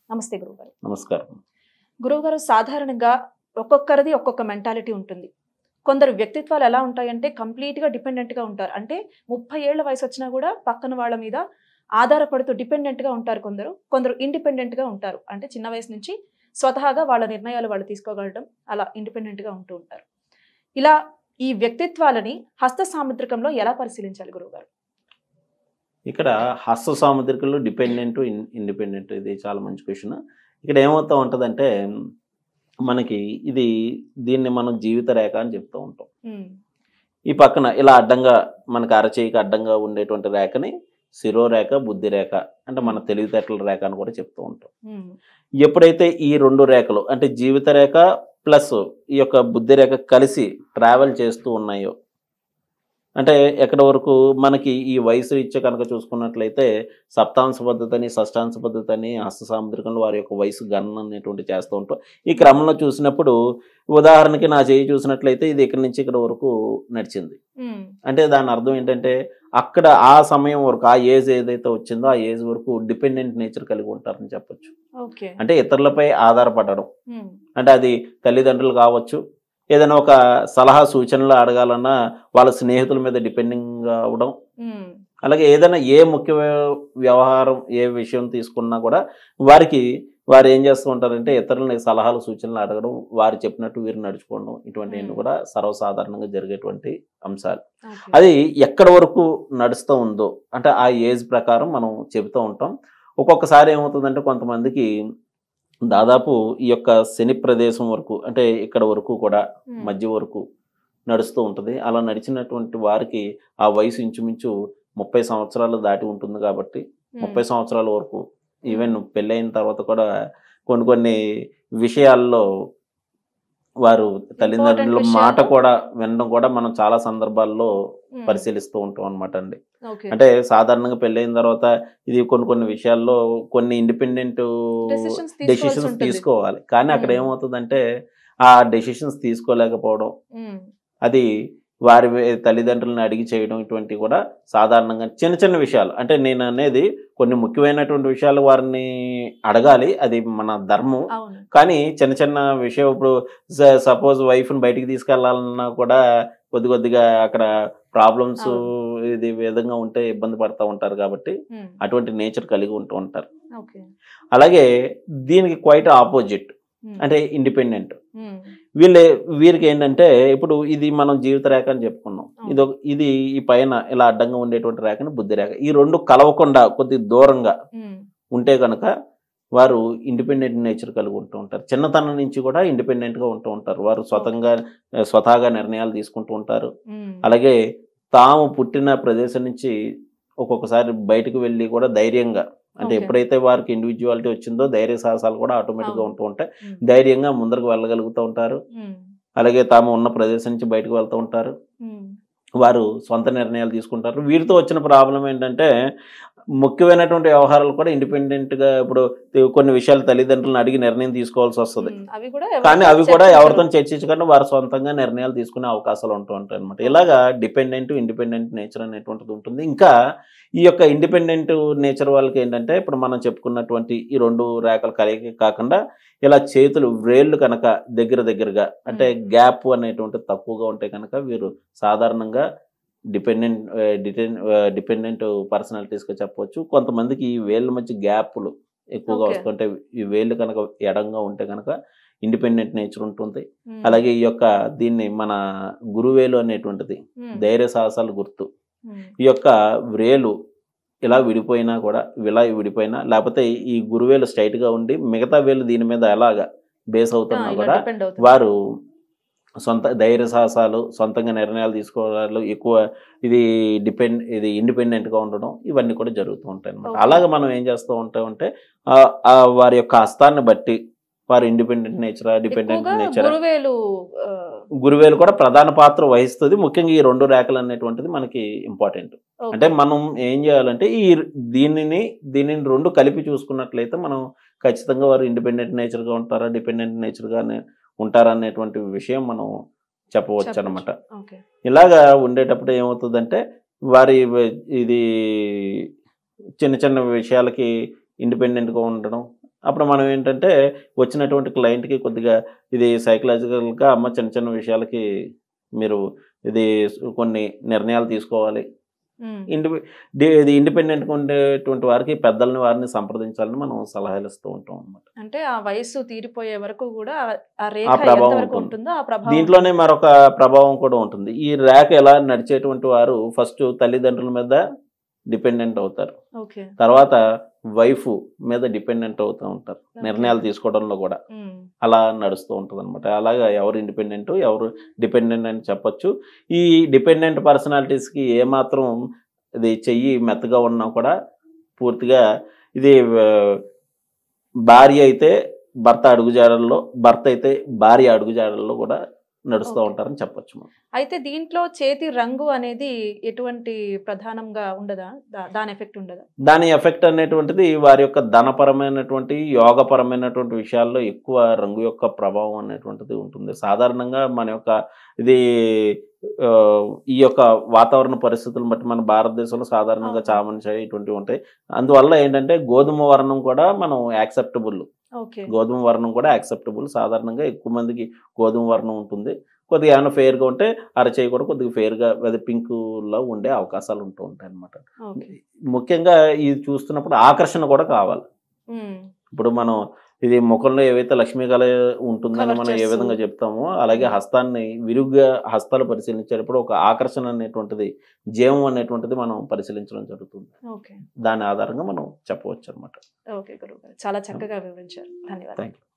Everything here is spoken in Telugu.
నమస్తే గురుగారు నమస్కారం గురువుగారు సాధారణంగా ఒక్కొక్కరిది ఒక్కొక్క మెంటాలిటీ ఉంటుంది కొందరు వ్యక్తిత్వాలు ఎలా ఉంటాయంటే కంప్లీట్గా డిపెండెంట్గా ఉంటారు అంటే ముప్పై ఏళ్ల వయసు వచ్చినా కూడా పక్కన వాళ్ళ మీద ఆధారపడుతూ డిపెండెంట్గా ఉంటారు కొందరు కొందరు ఇండిపెండెంట్గా ఉంటారు అంటే చిన్న వయసు నుంచి స్వతహాగా వాళ్ళ నిర్ణయాలు వాళ్ళు తీసుకోగలడం అలా ఇండిపెండెంట్గా ఉంటూ ఉంటారు ఇలా ఈ వ్యక్తిత్వాలని హస్త సాముద్రికంలో ఎలా పరిశీలించాలి గురువుగారు ఇక్కడ హస్త సాముద్రికలు డిపెండెంట్ ఇండిపెండెంట్ ఇది చాలా మంచి క్వశ్చన్ ఇక్కడ ఏమవుతా ఉంటుందంటే మనకి ఇది దీన్ని మనం జీవిత రేఖ అని చెప్తూ ఉంటాం ఉమ్, ఈ పక్కన ఇలా అడ్డంగా మనకి అరచేయికి అడ్డంగా ఉండేటువంటి రేఖని శిరోరేఖ బుద్ధి రేఖ అంటే మన తెలివితేటల రేఖ అని కూడా చెప్తూ ఉంటాం ఉమ్, ఎప్పుడైతే ఈ రెండు రేఖలు అంటే జీవిత రేఖ ప్లస్ ఈ యొక్క బుద్ధి రేఖ కలిసి ట్రావెల్ చేస్తూ ఉన్నాయో అంటే ఎక్కడ వరకు మనకి ఈ వయసు రీత్యా కనుక చూసుకున్నట్లయితే సప్తాంశ పద్ధతి అని షష్టాంశ పద్ధతి అని హస్త సాముద్రికంలో వారి యొక్క వయసు గణన అనేటువంటి చేస్తూ ఉంటాం ఈ క్రమంలో చూసినప్పుడు ఉదాహరణకి నా చేయి చూసినట్లయితే ఇది ఇక్కడి నుంచి ఇక్కడ వరకు నడిచింది ఉమ్, అంటే దాని అర్థం ఏంటంటే అక్కడ ఆ సమయం వరకు ఆ ఏజ్ ఏదైతే వచ్చిందో ఆ ఏజ్ వరకు డిపెండెంట్ నేచర్ కలిగి ఉంటారని చెప్పొచ్చు ఓకే అంటే ఇతరులపై ఆధారపడడం ఉమ్, అంటే అది తల్లిదండ్రులు కావచ్చు ఏదైనా ఒక సలహా సూచనలు అడగాలన్నా వాళ్ళ స్నేహితుల మీద డిపెండింగ్ అవడం ఉమ్, అలాగే ఏదైనా ఏ ముఖ్య వ్య- వ్యవహారం ఏ విషయం తీసుకున్నా కూడా వారికి వారు ఏం చేస్తూ ఉంటారంటే ఇతరులని సలహాలు సూచనలు అడగడం వారు చెప్పినట్టు వీరు నడుచుకోవడం ఇటువంటివన్నీ కూడా సర్వసాధారణంగా జరిగేటువంటి అంశాలు ఓకే. అది ఎక్కడ వరకు నడుస్తూ ఉందో అంటే ఆ ఏజ్ ప్రకారం మనం చెబుతూ ఉంటాం ఒక్కొక్కసారి ఏమవుతుందంటే కొంతమందికి దాదాపు ఈ యొక్క శని ప్రదేశం వరకు అంటే ఇక్కడ వరకు కూడా ఉమ్, మధ్య వరకు నడుస్తూ ఉంటుంది అలా నడిచినటువంటి వారికి ఆ వయసు ఇంచుమించు ముప్పై సంవత్సరాలు దాటి ఉంటుంది కాబట్టి ఉమ్, ముప్పై సంవత్సరాల వరకు ఈవెన్ పెళ్ళైన తర్వాత కూడా కొన్ని కొన్ని విషయాల్లో వారు తల్లిదండ్రుల విషయాలు. మాట కూడా వినడం కూడా మనం చాలా సందర్భాల్లో ఉమ్, పరిశీలిస్తూ ఉంటాం అనమాట అండి ఓకే. అంటే సాధారణంగా పెళ్ళైన తర్వాత ఇది కొన్ని కొన్ని విషయాల్లో కొన్ని ఇండిపెండెంట్ Decisions తీసుకోవాల్సి డెసిషన్స్ ఉంటుంది. తీసుకోవాలి కానీ అక్కడ మ్మ్. ఏమవుతుందంటే ఆ డెసిషన్స్ తీసుకోలేకపోవడం ఉమ్, అది వారి వే- తల్లిదండ్రులను అడిగి చేయడం ఇటువంటివి కూడా సాధారణంగా చిన్న చిన్న విషయాలు అంటే నేను అనేది కొన్ని ముఖ్యమైనటువంటి విషయాలు వారిని అడగాలి అది మన ధర్మం అవును కానీ చిన్న చిన్న విషయం ఇప్పుడు సపోజ్ వైఫ్ని బయటికి తీసుకెళ్లాలన్నా కూడా కొద్ది కొద్దిగా అక్కడ ప్రాబ్లమ్స్ ఇది విధంగా ఉంటే ఇబ్బంది పడతా ఉంటారు కాబట్టి ఉమ్, అటువంటి నేచర్ కలిగి ఉంటూ ఉంటారు ఓకే అలాగే దీనికి క్వైట్ ఆపోజిట్ ఉమ్, అంటే ఇండిపెండెంట్ ఉమ్, వీళ్ళే వీరికి ఏంటంటే ఇప్పుడు ఇది మనం జీవిత రేఖ అని చెప్పుకున్నాం అవును. ఇది ఒక- ఇది ఈ పైన ఇలా అడ్డంగా ఉండేటువంటి రేఖని బుద్ధి రేఖ ఈ రెండు కలవకుండా కొద్ది దూరంగా ఉమ్, ఉంటే కనుక వారు ఇండిపెండెంట్ నేచర్ కలిగి ఉంటూ ఉంటారు చిన్నతనం నుంచి కూడా ఇండిపెండెంట్ గా ఉంటూ ఉంటారు వారు స్వతంగా స్వతహాగా నిర్ణయాలు తీసుకుంటూ ఉంటారు ఉమ్, అలాగే తాము పుట్టిన ప్రదేశం నుంచి ఒక్కొక్కసారి బయటకు వెళ్ళి కూడా ధైర్యంగా అంటే Okay. ఎప్పుడైతే వారికి ఇండివిజువాలిటీ వచ్చిందో ధైర్య సాహసాలు కూడా ఆటోమేటిక్గా అవును. ఉంటూ ఉంటాయి ఉమ్, ధైర్యంగా ముందరకు వెళ్ళగలుగుతూ ఉంటారు ఉమ్, అలాగే తాము ఉన్న ప్రదేశం నుంచి బయటకు వెళ్తూ ఉంటారు ఉమ్, వారు సొంత నిర్ణయాలు తీసుకుంటారు వీరితో వచ్చిన ప్రాబ్లం ఏంటంటే ముఖ్యమైనటువంటి వ్యవహారాలు కూడా ఇండిపెండెంట్ గా ఇప్పుడు కొన్ని విషయాలు తల్లిదండ్రులను అడిగి నిర్ణయం తీసుకోవాల్సి వస్తుంది ఉమ్, అవి కూడా కానీ ఎవరితో అవి కూడా చర్చించరు. ఎవరితో చర్చించకుండా వారు సొంతంగా నిర్ణయాలు తీసుకునే అవకాశాలు ఉంటూ ఉంటాయి అనమాట ఇలాగా డిపెండెంట్ ఇండిపెండెంట్ నేచర్ అనేటువంటిది ఉంటుంది ఇంకా ఈ యొక్క ఇండిపెండెంట్ నేచర్ వాళ్ళకి ఏంటంటే ఇప్పుడు మనం చెప్పుకున్నటువంటి ఈ రెండు రేఖల కలయిక కాకుండా ఇలా చేతులు వ్రేళ్ళు కనుక దగ్గర దగ్గరగా అంటే మ్మ్. గ్యాప్ అనేటువంటిది తక్కువగా ఉంటే కనుక వీరు సాధారణంగా డిపెండెంట్ డిపెండెంట్ పర్సనాలిటీస్గా చెప్పవచ్చు కొంతమందికి ఈ వేళ్ళ మధ్య గ్యాప్లు ఎక్కువగా Okay. వస్తుంటే ఈ వేళ్ళు కనుక ఎడంగా ఉంటే కనుక ఇండిపెండెంట్ నేచర్ ఉంటుంది ఉమ్, అలాగే ఈ యొక్క దీన్ని మన గురువేలు అనేటువంటిది ఉమ్, ధైర్య సాహసాలు గుర్తు ఉమ్, ఈ యొక్క వ్రేలు ఇలా విడిపోయినా కూడా ఇలా విడిపోయినా లేకపోతే ఈ గురువేలు straight గా ఉండి మిగతా వేలు దీని మీద ఎలాగా బేస్ ఆ, అవుతున్నా ఇలా కూడా depend అవుతుంది. వారు సొంత ధైర్య సాహసాలు సొంతంగా నిర్ణయాలు తీసుకోవడాలు ఎక్కువ ఇది డిపెండ్ ఇది ఇండిపెండెంట్ గా ఉండడం ఇవన్నీ కూడా జరుగుతూ ఉంటాయి అనమాట Okay. అలాగే మనం ఏం చేస్తూ ఉంటామంటే ఆ- ఆ వారి యొక్క హస్తాన్ని బట్టి వారు ఇండిపెండెంట్ నేచరా డిపెండెంట్ ఎక్కువగా నేచరా గురువేలు ఆ, గురువేలు కూడా ప్రధాన పాత్ర వహిస్తుంది ముఖ్యంగా ఈ రెండు రేఖలు అనేటువంటిది మనకి ఇంపార్టెంట్ ఓకే. అంటే మనం ఏం చేయాలంటే ఈ దీనిని దీనిని రెండు కలిపి చూసుకున్నట్లయితే మనం ఖచ్చితంగా వారు ఇండిపెండెంట్ నేచర్గా ఉంటారా డిపెండెంట్ నేచర్గా ఉంటారా అనేటువంటి విషయం మనం చెప్పవచ్చు చెప్పొచ్చు. అనమాట ఓకే ఇలాగా ఉండేటప్పుడు ఏమవుతుందంటే వారి ఇది చిన్న చిన్న విషయాలకి ఇండిపెండెంట్గా ఉండడం అప్పుడు మనం ఏంటంటే వచ్చినటువంటి క్లయింట్కి కొద్దిగా ఇది సైకలాజికల్గా అమ్మ చిన్న చిన్న విషయాలకి మీరు ఇది కొన్ని నిర్ణయాలు తీసుకోవాలి ఉమ్. ఇండి డి- ఇది ఇండిపెండెంట్గా ఉండేటువంటి వారికి పెద్దల్ని వారిని సంప్రదించాలని మనం సలహాలు ఇస్తూ ఉంటాం అన్నమాట అంటే ఆ వయసు తీరిపోయే వరకు కూడా ఆ- ఆ రేఖ ఆ ప్రభావం ఎంతవరకు ఉంటుంది. ఉంటుందో ఆ ప్రభావం దీంట్లోనే మరొక ప్రభావం కూడా ఉంటుంది ఈ ర్యాక్ ఎలా నడిచేటువంటి వారు ఫస్ట్ తల్లిదండ్రుల మీద డిపెండెంట్ అవుతారు ఓకే తర్వాత వైఫ్ మీద డిపెండెంట్ అవుతూ ఉంటారు నిర్ణయాలు తీసుకోవడంలో కూడా ఉమ్. అలా నడుస్తూ ఉంటుంది అనమాట అలాగా ఎవరు ఇండిపెండెంట్ ఎవరు డిపెండెంట్ అని చెప్పొచ్చు ఈ డిపెండెంట్ పర్సనాలిటీస్కి ఏమాత్రం ఇది చెయ్యి మెత్తగా ఉన్నా కూడా పూర్తిగా ఇది ఆ, భార్య అయితే భర్త అడుగుజాడల్లో భర్త అయితే భార్య అడుగుజాడల్లో కూడా నడుస్తూ Okay. ఉంటారని చెప్పొచ్చు మనం అయితే దీంట్లో చేతి రంగు అనేది ఎటువంటి ప్రధానంగా ఉండదా దా- దాని ఎఫెక్ట్ ఉండదా దాని ఎఫెక్ట్ అనేటువంటిది వారి యొక్క ధనపరమైనటువంటి యోగపరమైనటువంటి విషయాల్లో ఎక్కువ రంగు యొక్క ప్రభావం అనేటువంటిది ఉంటుంది సాధారణంగా మన యొక్క ఇది ఆ, ఈ యొక్క వాతావరణ పరిస్థితులను బట్టి మన భారతదేశంలో సాధారణంగా అవును. చామన్ చాయ్ ఇటువంటివి ఉంటాయి అందువల్ల ఏంటంటే గోధుమ వర్ణం కూడా మనం యాక్సెప్టబుల్ ఓకే గోధుమ వర్ణం కూడా యాక్సెప్టబుల్ సాధారణంగా ఎక్కువ మందికి గోధుమ వర్ణం ఉంటుంది కొద్దిగా ఏమైనా ఫెయిర్గా ఉంటే అరచేయి కూడా కొద్దిగా ఫెయిర్గా అదే పింక్లో ఉండే అవకాశాలు ఉంటూ ఉంటాయి అన్నమాట ఓకే ముఖ్యంగా ఇది చూస్తున్నప్పుడు ఆకర్షణ కూడా కావాలి ఉమ్. ఇప్పుడు మనం ఇది ముఖంలో ఏవైతే లక్ష్మీ కళ ఉంటుందని Cover మనం ఏ చేస్తూ. విధంగా చెప్తామో అలాగే హస్తాన్ని విరుగ్గా హస్తాలు పరిశీలించేటప్పుడు ఒక ఆకర్షణ అనేటువంటిది జీవం అనేటువంటిది మనం పరిశీలించడం జరుగుతుంది ఓకే దాని ఆధారంగా మనం చెప్పవచ్చు అనమాట ఓకే గురువు గారు చాలా చక్కగా వివరించారు ధన్యవాదాలు థ్యాంక్ యూ